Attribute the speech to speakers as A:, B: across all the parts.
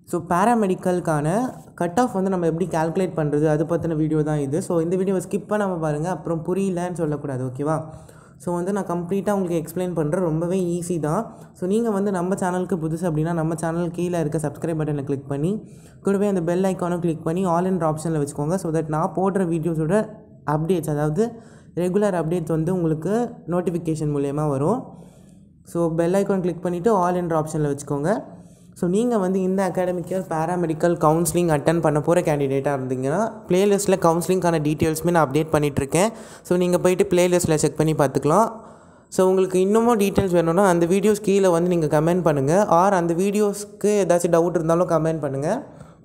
A: so பேராமெடிக்கலுக்கான cut off வந்து நம்ம எப்படி கால்குலேட் பண்ணுறது அது பற்றின வீடியோ தான் இது ஸோ இந்த வீடியோவை ஸ்கிப் பண்ணாமல் பாருங்கள் அப்புறம் புரியலன்னு சொல்லக்கூடாது ஓகேவா ஸோ வந்து நான் கம்ப்ளீட்டாக உங்களுக்கு எக்ஸ்பிளைன் பண்ணுறேன் ரொம்பவே ஈஸி தான் ஸோ நீங்கள் வந்து நம்ம சேனலுக்கு புதுசு அப்படின்னா நம்ம சேனல் கீழே இருக்க சப்ஸ்கிரைப் பட்டனை கிளிக் பண்ணி கூடவே அந்த பெல் ஐக்கானும் கிளிக் பண்ணி ஆல் இன் ஆப்ஷனில் வச்சுக்கோங்க ஸோ தட் நான் போடுற வீடியோஸோட அப்டேட்ஸ் அதாவது ரெகுலர் அப்டேட்ஸ் வந்து உங்களுக்கு நோட்டிஃபிகேஷன் மூலயமா வரும் ஸோ பெல் ஐக்கான் கிளிக் பண்ணிவிட்டு ஆல் என்ற ஆப்ஷனில் வச்சுக்கோங்க ஸோ நீங்கள் வந்து இந்த academic year paramedical counselling attend பண்ண போகிற கேண்டிடேட்டாக இருந்தீங்கன்னா ப்ளேலிஸ்ட்டில் கவுன்சிலிங்கான டீட்டெயில்ஸுமே நான் அப்டேட் பண்ணிகிட்ருக்கேன் ஸோ நீங்கள் போயிட்டு ப்ளேலிஸ்ட்டில் செக் பண்ணி பார்த்துக்கலாம் ஸோ உங்களுக்கு இன்னமும் டீட்டெயில்ஸ் வேணும்னா அந்த வீடியோஸ் கீழே வந்து நீங்கள் கமெண்ட் பண்ணுங்கள் ஆர் அந்த வீடியோஸ்க்கு ஏதாச்சும் டவுட் இருந்தாலும் கமெண்ட் பண்ணுங்கள்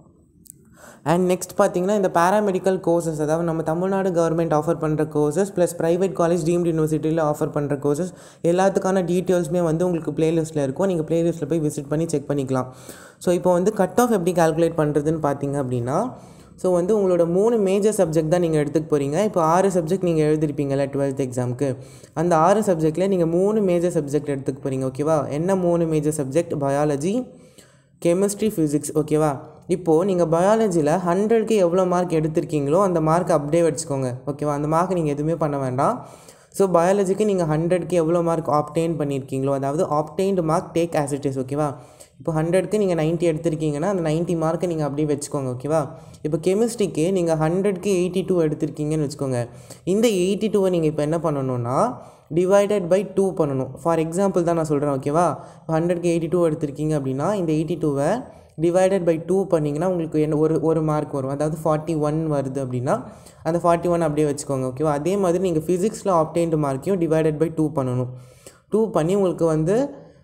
A: அண்ட் நெக்ஸ்ட் பார்த்தீங்கன்னா இந்த பேராமெடிக்கல் கோர்சஸ் அதாவது நம்ம தமிழ்நாடு கவர்மெண்ட் ஆஃபர் பண்ணுற courses plus private college deemed யூனிவர்சிட்டியில் ஆஃபர் பண்ணுற கோர்சஸ் எல்லாத்துக்கான டீட்டெயில்ஸுமே வந்து உங்களுக்கு ப்ளேலிஸ்ட்டில் இருக்கும் நீங்கள் ப்ளேலிஸ்ட்டில் போய் விசிட் பண்ணி செக் பண்ணிக்கலாம் ஸோ இப்போ வந்து கட் ஆஃப் எப்படி கால்குலேட் பண்ணுறதுன்னு பார்த்தீங்க அப்படின்னா ஸோ வந்து உங்களோட மூணு மேஜர் சப்ஜெக்ட் தான் நீங்கள் எடுத்துக்க போகிறீங்க இப்போ ஆறு சப்ஜெக்ட் நீங்கள் எழுதிருப்பீங்கல்ல டுவெல்த் எக்ஸாமுக்கு அந்த ஆறு சப்ஜெக்டில் நீங்கள் மூணு மேஜர் சப்ஜெக்ட் எடுத்துக்க போகிறீங்க ஓகேவா என்ன மூணு major subject biology chemistry physics ஓகேவா இப்போது நீங்கள் பயாலஜியில் ஹண்ட்ரட்க்கு எவ்வளோ மார்க் எடுத்திருக்கீங்களோ அந்த மார்க் அப்படியே வச்சுக்கோங்க ஓகேவா அந்த மார்க் நீங்கள் எதுவுமே பண்ண வேண்டாம் ஸோ பயாலஜிக்கு நீங்கள் ஹண்ட்ரட்க்கு எவ்வளோ மார்க் ஆப்டெயின் பண்ணியிருக்கீங்களோ அதாவது obtained mark take as it is ஓகேவா இப்போ ஹண்ட்ரட்க்கு நீங்கள் நைன்ட்டி எடுத்திருக்கீங்கன்னா அந்த நைன்ட்டி மார்க்கை நீங்கள் அப்படியே வச்சுக்கோங்க ஓகேவா இப்போ கெமிஸ்ட்ரிக்கு நீங்கள் ஹண்ட்ரட்க்கு எயிட்டி டூ எடுத்திருக்கீங்கன்னு வச்சுக்கோங்க இந்த எயிட்டி டூவை நீங்கள் இப்போ என்ன பண்ணணும்னா டிவைடட் பை டூ பண்ணணும் ஃபார் எக்ஸாம்பிள் தான் நான் சொல்கிறேன் ஓகேவா இப்போ ஹண்ட்ரட்க்கு எயிட்டி டூ எடுத்திருக்கீங்க அப்படின்னா இந்த எயிட்டி டூவை டிவைடட் பை டூ பண்ணிங்கன்னா உங்களுக்கு என்ன ஒரு ஒரு மார்க் வரும் அதாவது ஃபார்ட்டி ஒன் வருது அப்படின்னா அந்த ஃபார்ட்டி ஒன் அப்படியே வச்சுக்கோங்க ஓகேவா அதே மாதிரி நீங்கள் ஃபிசிக்ஸில் ஆப்டெயின்டு மார்க்கையும் டிவைடட் பை டூ பண்ணணும் டூ பண்ணி உங்களுக்கு வந்து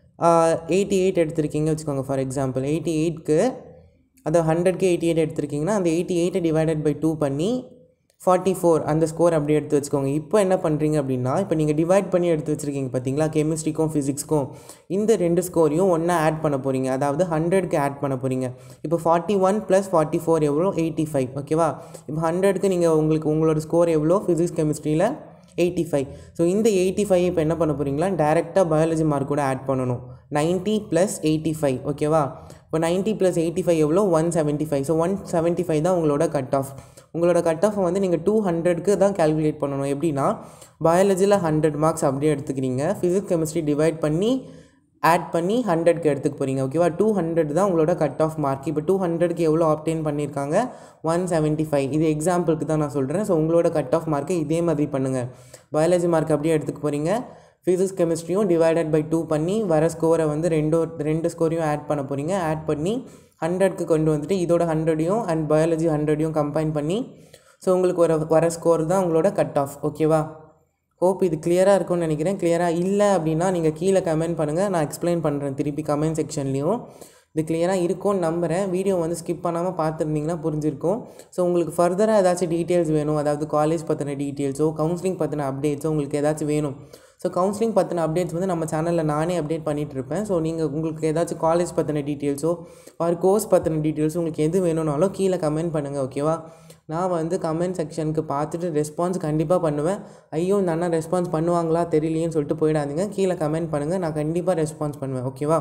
A: எயிட்டி எயிட் எடுத்திருக்கீங்க வச்சுக்கோங்க ஃபார் எக்ஸாம்பிள் எயிட்டி எயிட்க்கு அதை ஹண்ட்ரட்க்கு எயிட்டி எயிட் எடுத்திருக்கீங்கன்னா அந்த எயிட்டி எயிட்டை டிவைடட் பை டூ பண்ணி ஃபார்ட்டி ஃபோர் அந்த ஸ்கோர் அப்படியே எடுத்து வச்சுக்கோங்க இப்போ என்ன பண்ணுறீங்க அப்படின்னா இப்போ நீங்கள் டிவைட் பண்ணி எடுத்து வச்சுருக்கீங்க பார்த்தீங்களா கெமிஸ்ட்ரிக்கும் ஃபிசிக்ஸ்க்கும் இந்த ரெண்டு ஸ்கோரையும் ஒன்றா ஆட் பண்ண போகிறீங்க அதாவது ஹண்ட்ரட்க்கு ஆட் பண்ண போகிறீங்க இப்போ forty one plus forty four எவ்வளோ எயிட்டி ஃபைவ் ஓகேவா இப்போ ஹண்ட்ரட்க்கு நீங்கள் உங்களுக்கு உங்களோட ஸ்கோர் எவ்வளோ ஃபிசிக்ஸ் கெமிஸ்ட்ரியில் எயிட்டி ஃபைவ் ஸோ இந்த எயிட்டி ஃபைவ் இப்போ என்ன பண்ண போகிறீங்களா டேரெக்டாக பயாலஜி மார்க் கூட ஆட் பண்ணணும் நைன்ட்டி ப்ளஸ் எயிட்டி ஃபைவ் ஓகேவா இப்போ நைன்ட்டி ப்ளஸ் எயிட்டி ஃபைவ் எவ்வளோ one seventy five so one seventy five தான் உங்களோட கட் ஆஃப் உங்களோட கட் ஆஃப் வந்து நீங்கள் டூ ஹண்ட்ரட்க்கு தான் கேல்குலேட் பண்ணணும் எப்படின்னா பயாலஜியில் ஹண்ட்ரட் மார்க்ஸ் அப்படியே எடுத்துக்கிறீங்க ஃபிசிக்ஸ் கெமிஸ்ட்ரி டிவைட் பண்ணி ஆட் பண்ணி ஹண்ட்ரட்க்கு எடுத்துக்க போகிறீங்க ஓகேவா டூ ஹண்ட்ரட் தான் உங்களோட கட் ஆஃப் மார்க் இப்போ டூ ஹண்ட்ரட்க்கு எவ்வளோ ஆப்டெயின் பண்ணியிருக்காங்க ஒன் செவன்ட்டி ஃபைவ் இது எக்ஸாம்பிளுக்கு தான் நான் சொல்கிறேன் ஸோ உங்களோட கட் ஆஃப் மார்க்கை இதே மாதிரி பண்ணுங்கள் பயாலஜி மார்க் அப்படியே எடுத்துக்க போகிறீங்க ஃபிசிக்ஸ் கெமிஸ்ட்ரியும் டிவைடட் பை டூ பண்ணி வர ஸ்கோரை வந்து ரெண்டோ ரெண்டு ஸ்கோரையும் ஆட் பண்ண போகிறீங்க ஆட் பண்ணி ஹண்ட்ரட்க்கு கொண்டு வந்துட்டு இதோட ஹண்ட்ரடையும் அண்ட் பயாலஜி ஹண்ட்ரடையும் கம்பைன் பண்ணி ஸோ உங்களுக்கு வர வர ஸ்கோர் தான் உங்களோட கட் ஆஃப் ஓகேவா ஹோப் இது கிளியராக இருக்கும்னு நினைக்கிறேன் கிளியராக இல்லை அப்படின்னா நீங்கள் கீழே கமெண்ட் பண்ணுங்கள் நான் எக்ஸ்பிளைன் பண்ணுறேன் திருப்பி கமெண்ட் செக்ஷன்லேயும் இது கிளியராக இருக்கும்னு நம்புகிறேன் வீடியோ வந்து ஸ்கிப் பண்ணாமல் பார்த்துருந்தீங்கன்னா புரிஞ்சிருக்கும் ஸோ உங்களுக்கு ஃபர்தராக ஏதாச்சும் டீட்டெயில்ஸ் வேணும் அதாவது காலேஜ் பற்றின டீட்டெயில்ஸோ கவுன்சிலிங் பற்றின அப்டேட்ஸோ உங்களுக்கு ஏதாச்சும் வேணும் ஸோ கவுன்சிலிங் பற்றின அப்டேட்ஸ் வந்து நம்ம சேனலில் நானே அப்டேட் பண்ணிகிட்டு இருப்பேன் ஸோ நீங்கள் உங்களுக்கு ஏதாச்சும் காலேஜ் பற்றின டீட்டெயில்ஸோ ஆர் கோர்ஸ் பற்றின டீட்டெயில்ஸ் உங்களுக்கு எது வேணும்னாலும் கீழே கமெண்ட் பண்ணுங்கள் ஓகேவா நான் வந்து கமெண்ட் செக்ஷனுக்கு பார்த்துட்டு ரெஸ்பான்ஸ் கண்டிப்பாக பண்ணுவேன் ஐயோ இந்த அண்ணா ரெஸ்பான்ஸ் பண்ணுவாங்களா தெரியலையேன்னு சொல்லிட்டு போயிடாதீங்க கீழே கமெண்ட் பண்ணுங்கள் நான் கண்டிப்பாக ரெஸ்பான்ஸ் பண்ணுவேன் ஓகேவா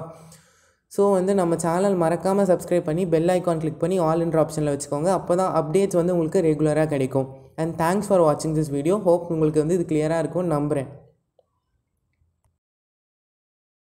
A: ஸோ வந்து நம்ம சேனல் மறக்காமல் சப்ஸ்கிரைப் பண்ணி பெல் ஐக்கான் கிளிக் பண்ணி ஆல் இன்ட்ரு ஆப்ஷனில் வச்சுக்கோங்க அப்போ தான் அப்டேட்ஸ் வந்து உங்களுக்கு ரெகுலராக கிடைக்கும் அண்ட் தேங்க்ஸ் ஃபார் வாட்சிங் திஸ் வீடியோ ஹோப் உங்களுக்கு வந்து இது கிளியராக இருக்கும்னு நம்புகிறேன்